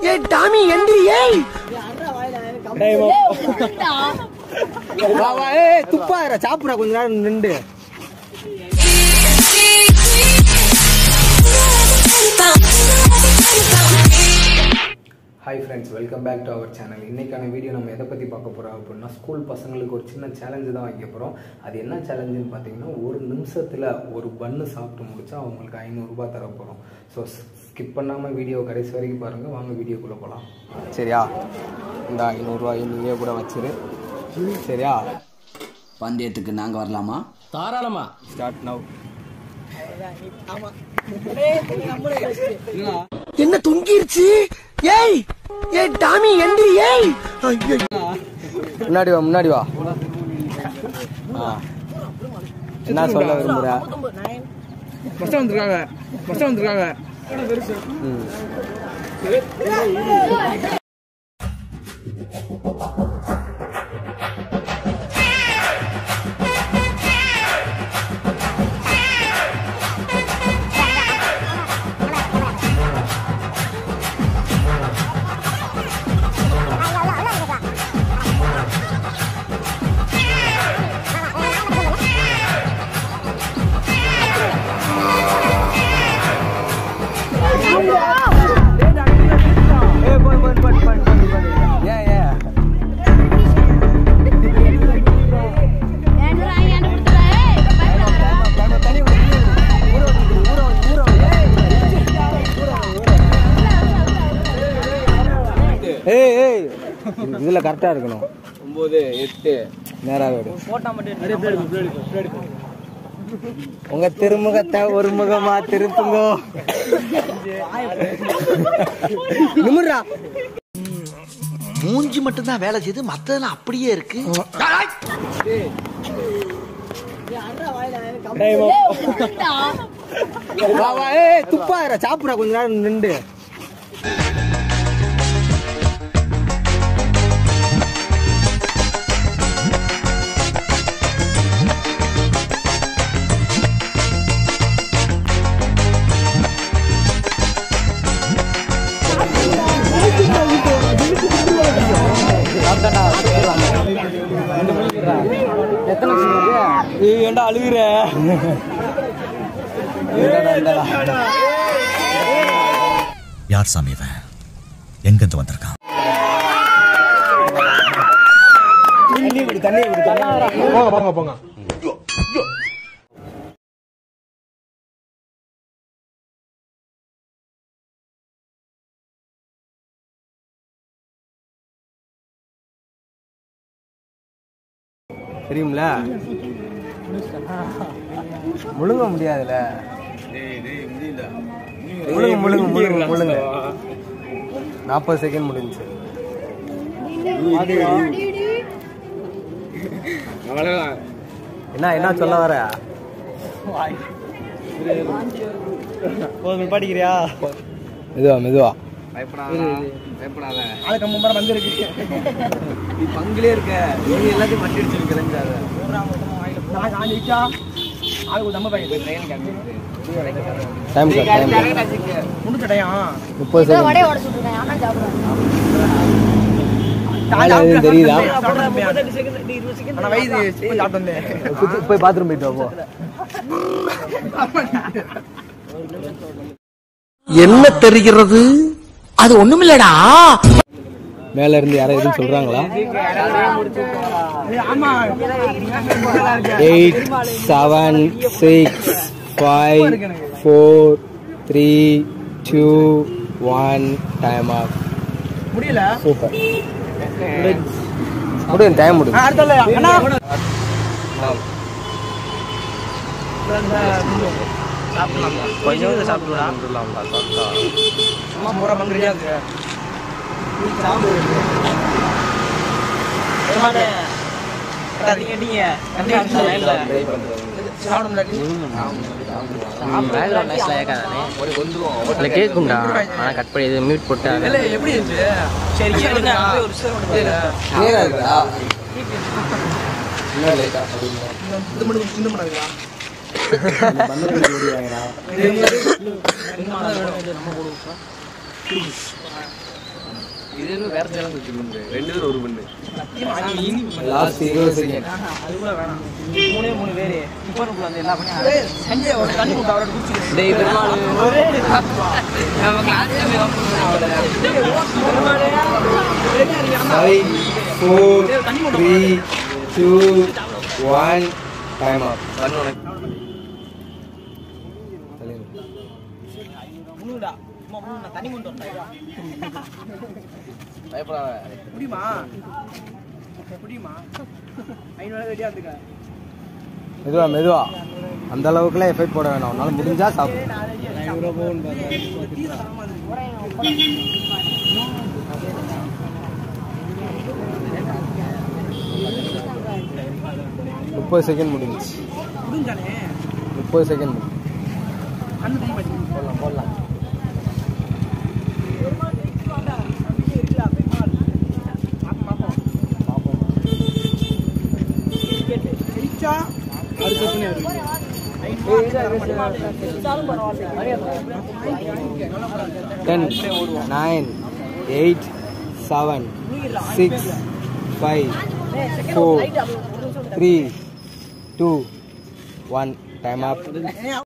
ஏ Tommy எந்திரி ஏய் வா வா ஏய் துப்பாயிர சாப்பிடா கொஞ்ச நேரம் நின்று hi friends welcome back to our channel இன்றைக்கான வீடியோ நம்ம எதை பற்றி பார்க்க போகிறோம் அப்படின்னா ஸ்கூல் பசங்களுக்கு ஒரு சின்ன சேலஞ்சு தான் வைக்க போகிறோம் அது என்ன சேலஞ்சுன்னு பார்த்தீங்கன்னா ஒரு நிமிஷத்தில் ஒரு பன்னு சாப்பிட்டு முடிச்சா அவங்களுக்கு ஐநூறுரூபா தர போகிறோம் ஸோ ஸ்கிப் பண்ணாமல் வீடியோ கடைசி வரைக்கும் பாருங்கள் வாங்க வீடியோக்குள்ளே போகலாம் சரியா இந்த ஐநூறுரூவா நீயே கூட வச்சிரு சரியா பந்தயத்துக்கு நாங்க வரலாமா தாராளமா ஸ்டார்ட் நவ் என்ன தொங்கிருச்சு ஏய் ஏ டாமி எந்திரி ஏய் ஐயோ முன்னாடி வா முன்னாடி வா ஆ. என்ன சொல்ல விரும்புற ஃபர்ஸ்ட் வந்திருக்காங்க ஃபர்ஸ்ட் வந்திருக்காங்க ம். ஏய் போய் போய் போய் போய் போய் ஏன் ஏன் ஏய் ஏய் இதுல கரெக்டா இருக்கணும் ஒன்பது எட்டு நேரா விடு உங்க திருமுகத்தை ஒரு முகமா திருப்புங்கோ நிமிர்றா மூஞ்சி மட்டும் தான் வேலை செய்யுது மத்ததெல்லாம் அப்படியே இருக்கு வா வா ஏய் துப்பாயிர சாப்பிடா கொஞ்ச நேரம் நின்று ஏண்டா அழுகுற இந்தடா, இந்தடா. யார் சாமி இவன் எங்கிருந்து வந்திருக்கான் தண்ணி குடி தண்ணி குடி தண்ணி தெரியும்ல முழுங்க முடியாதுல முழுங்க முழுங்க முழுங்க முழுங்க நாற்பது செகண்ட் முடிஞ்சுச்சு அவ்வளோதான் என்ன என்ன சொல்ல வர படிக்கிறியா மெதுவா மெதுவா ஆளுக்கு மும்பரம் வந்திருக்கு நீ பங்குலே இருக்க நீ எல்லாத்தையும் மட்டி அடிச்சிருக்கிறேன் நான் காஞ்சிச்சா ஆளுக்கு நம்ம பையன் டைம் டைம் முடிச்சடையா முப்பது செகண்ட் வடையை உடச்சு விட்டுருக்கேன் ஆனா சாப்பிடுறேன் எதுவும் தெரியுதா ஆனா வயது போய் சாப்பிட்டு வந்தேன் குத்து- போய் பாத்ரூம் போயிட்டு வா போ என்ன தெரிகிறது அது ஒண்ணுமில்லடா மேல இருந்து யாரும் எதுவும் சொல்றாங்களா ஆமா eight seven six five four three two one time off முடியல சூப்பர் முடியும் டைம் முடியும் அடுத்த அண்ணா கொஞ்சம் சாப்பிடலாம் அம்மா பூரா பங்குறியா இருக்கு இல்லை கேட்கும்டா ஆனால் கட் பண்ணி இது மியூட் போட்டு அது எப்படி இருக்கு சரி கேளுங்க ஒரு கிளியரா இருக்கா இது மட்டும் சின்ன பண்ணாதீங்களா இது என்ன வேற சேலஞ்ச் வச்சுக்கணும் ரெண்டு பேரும் ஒரு பண்ணு லாஸ்ட் இருபது செகண்ட் டேய் பெருமாள் நம்ம கிளாஸ்ல five four three two one time up மெதுவா மெதுவா அந்த அளவுக்குலாம் எஃபெக்ட் போட வேணாம் உன்னால முடிஞ்சா சாப்பிடு முப்பது செகண்ட் முடிஞ்சுச்சு முப்பது செகண்ட் போடலாம் போடலாம் ten nine eight seven six five four three two one time அப்